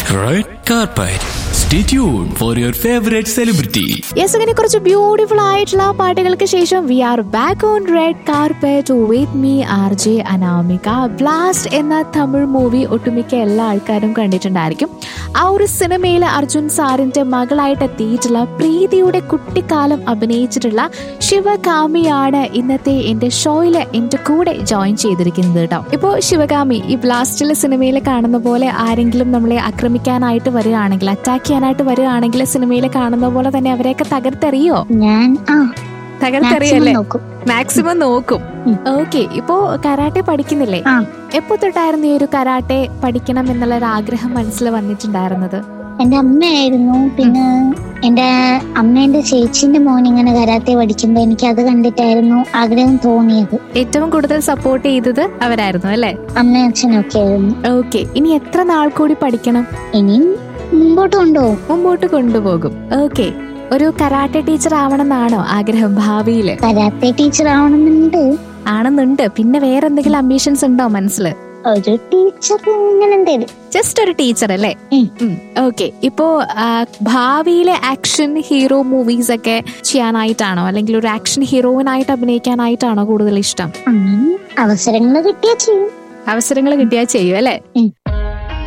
Red carpet. Stay tuned for your favorite celebrity. Yes അങ്ങനെ കുറച്ച് beautiful ആയിട്ടുള്ള പാട്ടുകൾക്ക് ശേഷം we are back on red carpet with me R J Anamika blast എന്ന Tamil movie ഒട്ടുമിക്ക എല്ലാ ആൾക്കാരും കണ്ടിട്ടുണ്ടായിരിക്കും ആ ഒരു സിനിമയിൽ അർജുൻ സാറിന്റെ മകളായിട്ട് എത്തിയിട്ടുള്ള പ്രീതിയുടെ കുട്ടിക്കാലം അഭിനയിച്ചിട്ടുള്ള ശിവകാമിയാണ് ഇന്നത്തെ എന്റെ ഷോയില് എന്റെ കൂടെ ജോയിൻ ചെയ്തിരിക്കുന്നത് കേട്ടോ ഇപ്പോ ശിവകാമി ഈ ബ്ലാസ്റ്റിലെ സിനിമയിൽ കാണുന്ന പോലെ ആരെങ്കിലും നമ്മളെ ആക്രമിക്കാനായിട്ട് വരികയാണെങ്കിൽ അറ്റാക്ക് ചെയ്യാനായിട്ട് വരികയാണെങ്കിൽ സിനിമയിൽ കാണുന്ന പോലെ തന്നെ അവരെയൊക്കെ തകർത്തെറിയോ ഞാൻ ആ തകർത്തെറിയല്ലേ maximum നോക്കും മാക്സിമം നോക്കും ഉം. ഓക്കെ ഇപ്പോ കരാട്ടെ പഠിക്കുന്നില്ലേ ആ എപ്പോ തൊട്ടായിരുന്നു ഈ ഒരു കരാട്ടെ പഠിക്കണം എന്നുള്ള ഒരു ആഗ്രഹം മനസ്സിൽ വന്നിട്ടുണ്ടായിരുന്നത് എന്റെ അമ്മയായിരുന്നു പിന്നെ എന്റെ അമ്മേന്റെ ചേച്ചിന്റെ മോൻ ഇങ്ങനെ കരാത്തെ പഠിക്കുമ്പോ എനിക്ക് അത് കണ്ടിട്ടായിരുന്നു ആഗ്രഹം തോന്നിയത് ഏറ്റവും കൂടുതൽ സപ്പോർട്ട് ചെയ്തത് അവരായിരുന്നു അല്ലേ അമ്മയും അച്ഛനും ഒക്കെ ആയിരുന്നു ഓക്കെ ഇനി എത്ര നാൾ കൂടി പഠിക്കണം ഇനിയും മുമ്പോട്ട് കൊണ്ടുപോകും മുമ്പോട്ട് കൊണ്ടുപോകും ഓക്കെ ഒരു കരാട്ടെ ടീച്ചർ ആവണമെന്നാണോ ആഗ്രഹം ഭാവിയില് കരാത്തെ ടീച്ചർ ആവണമെന്നുണ്ട് ആണെന്നുണ്ട് പിന്നെ വേറെ എന്തെങ്കിലും അംബീഷൻസ് ഉണ്ടോ മനസ്സിൽ ഒരു ടീച്ചർ ഇങ്ങനെ എന്തേലും ജസ്റ്റ് ഒരു ടീച്ചർ അല്ലേ ഉം. ഓക്കെ ഇപ്പോ ആ, ഭാവിയിലെ ആക്ഷൻ ഹീറോ മൂവീസ് ഒക്കെ ചെയ്യാനായിട്ടാണോ അല്ലെങ്കിൽ ഒരു ആക്ഷൻ ഹീറോയിനായിട്ട് അഭിനയിക്കാനായിട്ടാണോ കൂടുതൽ ഇഷ്ടം അങ്ങനെ അവസരങ്ങൾ കിട്ടിയാ ചെയ്യും അവസരങ്ങൾ കിട്ടിയാൽ ചെയ്യും അല്ലേ ഉം.